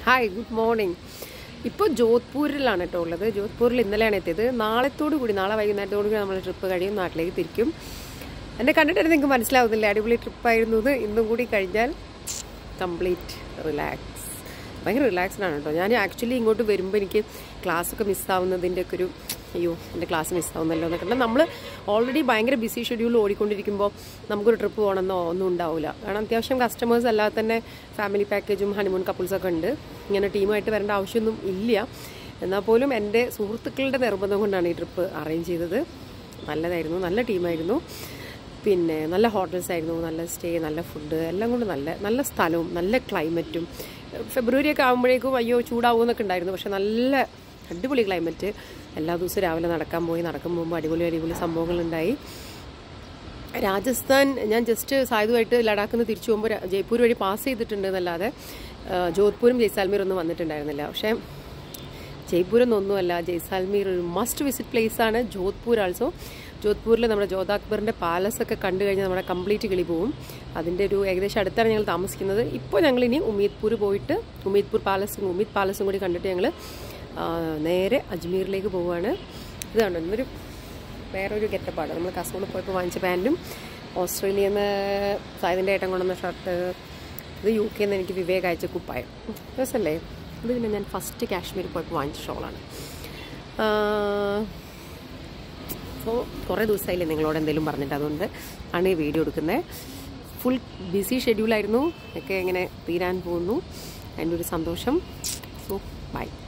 hi good morning ഇപ്പോൾ ജോധ്പൂരിലാണ് കേട്ടോ ഉള്ളത് ജോധ്പൂരിൽ ഇന്നലെയാണ് എത്തിയത് നാളത്തോടു കൂടി നാളെ വൈകുന്നേരത്തോടു കൂടി നമ്മൾ ട്രിപ്പ് കഴിയും നാട്ടിലേക്ക് തിരിക്കും എന്നെ കണ്ടിട്ട് നിങ്ങൾക്ക് മനസ്സിലാവുന്നില്ല അടിപൊളി ട്രിപ്പായിരുന്നു ഇത് ഇന്നും കൂടി കഴിഞ്ഞാൽ കംപ്ലീറ്റ് റിലാക്സ് ഭയങ്കര റിലാക്സ്ഡ് ആണ് കേട്ടോ ഞാൻ ആക്ച്വലി ഇങ്ങോട്ട് വരുമ്പോൾ എനിക്ക് ക്ലാസ്സൊക്കെ മിസ്സാവുന്നതിൻ്റെ ഒക്കെ ഒരു അയ്യോ എൻ്റെ ക്ലാസ് മിസ്സാവുന്നല്ലോ എന്നൊക്കെ ഉണ്ട് നമ്മൾ ഓൾറെഡി ഭയങ്കര ബിസി ഷെഡ്യൂൾ ഓടിക്കൊണ്ടിരിക്കുമ്പോൾ നമുക്കൊരു ട്രിപ്പ് പോകണമെന്നോ ഒന്നും ഉണ്ടാവില്ല കാരണം അത്യാവശ്യം കസ്റ്റമേഴ്സ് അല്ലാതെ തന്നെ ഫാമിലി പാക്കേജും ഹണിമൂൺ കപ്പിൾസൊക്കെ ഉണ്ട് ഇങ്ങനെ ടീമായിട്ട് വരേണ്ട ആവശ്യമൊന്നും ഇല്ല എന്നാൽ പോലും എൻ്റെ സുഹൃത്തുക്കളുടെ നിർബന്ധം കൊണ്ടാണ് ഈ ട്രിപ്പ് അറേഞ്ച് ചെയ്തത് നല്ലതായിരുന്നു നല്ല ടീമായിരുന്നു പിന്നെ നല്ല ഹോട്ടൽസ് ആയിരുന്നു നല്ല സ്റ്റേ നല്ല ഫുഡ് എല്ലാം കൊണ്ട് നല്ല നല്ല സ്ഥലവും നല്ല ക്ലൈമറ്റും ഫെബ്രുവരി ഒക്കെ ആകുമ്പോഴേക്കും അയ്യോ ചൂടാവുമെന്നൊക്കെ ഉണ്ടായിരുന്നു പക്ഷെ നല്ല അടിപൊളി ക്ലൈമറ്റ് എല്ലാ ദിവസവും രാവിലെ നടക്കാൻ പോയി നടക്കാൻ പോകുമ്പോൾ അടിപൊളി അടിപൊളി സംഭവങ്ങളുണ്ടായി രാജസ്ഥാൻ ഞാൻ ജസ്റ്റ് സായുധമായിട്ട് ലഡാക്കിൽ നിന്ന് തിരിച്ചു പോകുമ്പോൾ ജയ്പൂർ വഴി പാസ് ചെയ്തിട്ടുണ്ട് എന്നല്ലാതെ ജോധ്പൂരും ജയ്സാൽമീർ ഒന്നും വന്നിട്ടുണ്ടായിരുന്നില്ല പക്ഷേ ജയ്പൂർ എന്നൊന്നുമല്ല ജയ്സാൽമീർ ഒരു മസ്റ്റ് വിസിറ്റ് പ്ലേസ് ആണ് ജോധ്പൂർ ആൾസോ ജോധ്പൂരിൽ നമ്മുടെ ജോധ അക്ബറിൻ്റെ പാലസ് ഒക്കെ കണ്ടു കഴിഞ്ഞാൽ നമ്മുടെ കംപ്ലീറ്റ് കിളി പോവും അതിൻ്റെ ഒരു ഏകദേശം അടുത്താണ് ഞങ്ങൾ താമസിക്കുന്നത് ഇപ്പോൾ ഞങ്ങൾ ഇനി ഉമീദ്പൂർ പോയിട്ട് ഉമീദ്പൂർ പാലസും ഉമീദ് പാലസും കൂടി കണ്ടിട്ട് ഞങ്ങൾ നേരെ അജ്മീറിലേക്ക് പോവുകയാണ് ഇതാണ് ഇന്നൊരു വേറൊരു ഗെറ്റപ്പാട് നമ്മൾ കസോളിൽ പോയപ്പോൾ വാങ്ങിച്ച പാൻറ്റും ഓസ്ട്രേലിയയിൽ നിന്ന് സായതിൻ്റെ ഏട്ടൻ കൊണ്ടുവന്ന ഷർട്ട് ഇത് യു കെയിൽ നിന്ന് എനിക്ക് വിവേക് അയച്ച കുപ്പായം രസമല്ലേ ഇത് പിന്നെ ഞാൻ ഫസ്റ്റ് കാശ്മീരിൽ പോയപ്പോൾ വാങ്ങിച്ച ഷോളാണ് അപ്പോൾ കുറേ ദിവസമായില്ലേ നിങ്ങളോട് എന്തെങ്കിലും പറഞ്ഞിട്ട് അതുകൊണ്ട് ആണ് ഈ വീഡിയോ എടുക്കുന്നത് ഫുൾ ബിസി ഷെഡ്യൂളായിരുന്നു ഒക്കെ ഇങ്ങനെ തീരാൻ പോകുന്നു അതിൻ്റെ ഒരു സന്തോഷം സോ ബൈ